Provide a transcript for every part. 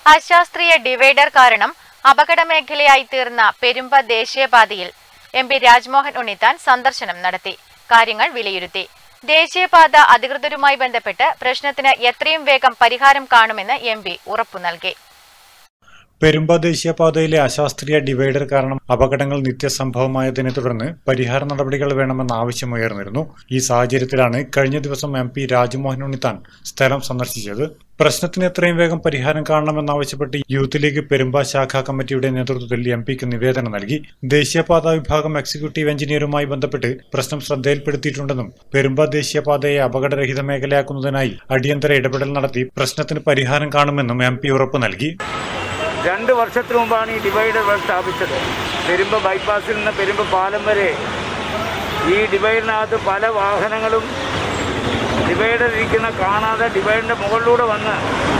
അശാസ്ത്രീയ divider കാരണം അപകടമേഖലയായി തീർന്ന പെരുമ്പ ദേശീയപാതയിൽ എം പി രാജ്മോഹൻ ഉണ്ണിത്താൻ സന്ദർശനം നടത്തി കാര്യങ്ങൾ വിലയിരുത്തി ദേശീയപാത അധികൃതരുമായി ബന്ധപ്പെട്ട് പ്രശ്നത്തിന് എത്രയും വേഗം പരിഹാരം കാണുമെന്ന് എം പി ഉറപ്പു നൽകി പെരുമ്പ ദേശീയപാതയിലെ അശാസ്ത്രീയ ഡിവൈഡർ കാരണം അപകടങ്ങൾ നിത്യസംഭവമായതിനെ തുടർന്ന് പരിഹാര നടപടികൾ വേണമെന്ന ആവശ്യമുയർന്നിരുന്നു ഈ സാഹചര്യത്തിലാണ് കഴിഞ്ഞ ദിവസം എം പി രാജ്മോഹൻ ഉണ്ണിത്താൻ സ്ഥലം സന്ദർശിച്ചത് പ്രശ്നത്തിന് എത്രയും വേഗം പരിഹാരം കാണണമെന്നാവശ്യപ്പെട്ട് യൂത്ത് ലീഗ് പെരുമ്പ ശാഖാ കമ്മിറ്റിയുടെ നേതൃത്വത്തിൽ എം പിക്ക് നിവേദനം നൽകി ദേശീയപാത വിഭാഗം എക്സിക്യൂട്ടീവ് എഞ്ചിനീയറുമായി ബന്ധപ്പെട്ട് പ്രശ്നം ശ്രദ്ധയിൽപ്പെടുത്തിയിട്ടുണ്ടെന്നും പെരുമ്പ ദേശീയപാതയെ അപകടരഹിത മേഖലയാക്കുന്നതിനായി അടിയന്തര ഇടപെടൽ നടത്തി പ്രശ്നത്തിന് പരിഹാരം കാണുമെന്നും എം പി ഉറപ്പു നൽകി രണ്ട് വർഷത്തിന് മുമ്പാണ് ഈ ഡിവൈഡർ ഇവിടെ സ്ഥാപിച്ചത് പെരുമ്പ ബൈപ്പാസിൽ നിന്ന് പെരുമ്പ പാലം വരെ ഈ ഡിവൈഡിനകത്ത് പല വാഹനങ്ങളും ഡിവൈഡർ ഇരിക്കുന്ന കാണാതെ ഡിവൈഡിൻ്റെ മുകളിലൂടെ വന്ന്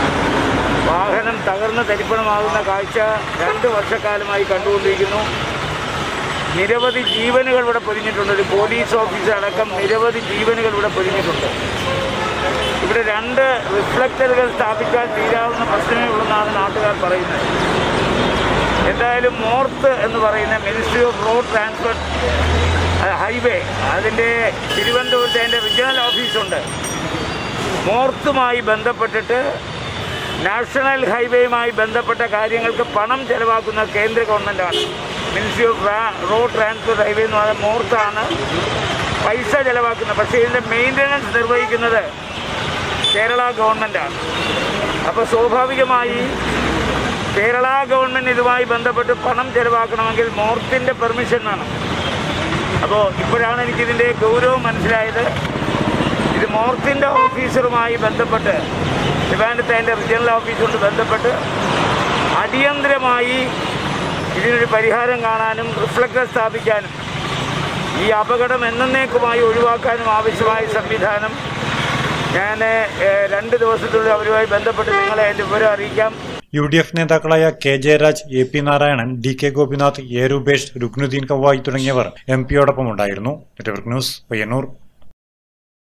വാഹനം തകർന്ന് തരിപ്പണമാകുന്ന കാഴ്ച രണ്ട് വർഷക്കാലമായി കണ്ടുകൊണ്ടിരിക്കുന്നു നിരവധി ജീവനുകൾ ഇവിടെ പൊരിഞ്ഞിട്ടുണ്ട് ഒരു പോലീസ് ഓഫീസർ അടക്കം നിരവധി ജീവനുകൾ ഇവിടെ പൊരിഞ്ഞിട്ടുണ്ട് ഇവിടെ രണ്ട് റിഫ്ലക്ടറുകൾ സ്ഥാപിച്ചാൽ തീരാവുന്ന പ്രശ്നമേ ഉള്ളെന്നാണ് നാട്ടുകാർ പറയുന്നത് എന്തായാലും മോർത്ത് എന്ന് പറയുന്ന ministry of road transport highway അതിൻ്റെ തിരുവനന്തപുരത്ത് അതിൻ്റെ റീജിയണൽ ഓഫീസുണ്ട് മോർത്തുമായി ബന്ധപ്പെട്ടിട്ട് നാഷണൽ ഹൈവേയുമായി ബന്ധപ്പെട്ട കാര്യങ്ങൾക്ക് പണം ചെലവാക്കുന്ന കേന്ദ്ര ഗവൺമെൻറ്റാണ് ministry of road transport highway എന്ന് പറയുന്നത് മോർത്താണ് പൈസ ചെലവാക്കുന്നത് പക്ഷേ ഇതിൻ്റെ മെയിൻ്റനൻസ് നിർവഹിക്കുന്നത് കേരള ഗവൺമെൻറ്റാണ് അപ്പോൾ സ്വാഭാവികമായി കേരള ഗവൺമെൻറ് ഇതുമായി ബന്ധപ്പെട്ട് പണം ചെലവാക്കണമെങ്കിൽ മോർത്തിൻ്റെ പെർമിഷൻ വേണം അപ്പോൾ ഇപ്പോഴാണ് എനിക്കിതിൻ്റെ ഗൗരവം മനസ്സിലായത് ഇത് മോർത്തിൻ്റെ ഓഫീസറുമായി ബന്ധപ്പെട്ട് ട്രിവാൻഡ്രത്തെ അതിൻ്റെ റീജിയണൽ ഓഫീസുകൊണ്ട് ബന്ധപ്പെട്ട് അടിയന്തരമായി ഇതിനൊരു പരിഹാരം കാണാനും റിഫ്ലക്ടർ സ്ഥാപിക്കാനും ഈ അപകടം എന്നേക്കുമായി ഒഴിവാക്കാനും ആവശ്യമായ സംവിധാനം ഞാൻ ഏഹ്, രണ്ട് ദിവസത്തിനുള്ളിൽ അവരുമായി ബന്ധപ്പെട്ട് നിങ്ങളെ എൻ്റെ വിവരം അറിയിക്കാം യു ഡി എഫ് നേതാക്കളായ K Jayaraj A P Narayanan D K Gopinath A Rupesh Rukhnuddin Kavayi തുടങ്ങിയവർ എം പിയോടൊപ്പം ഉണ്ടായിരുന്നു നെറ്റ്വർക്ക് ന്യൂസ് പയ്യന്നൂർ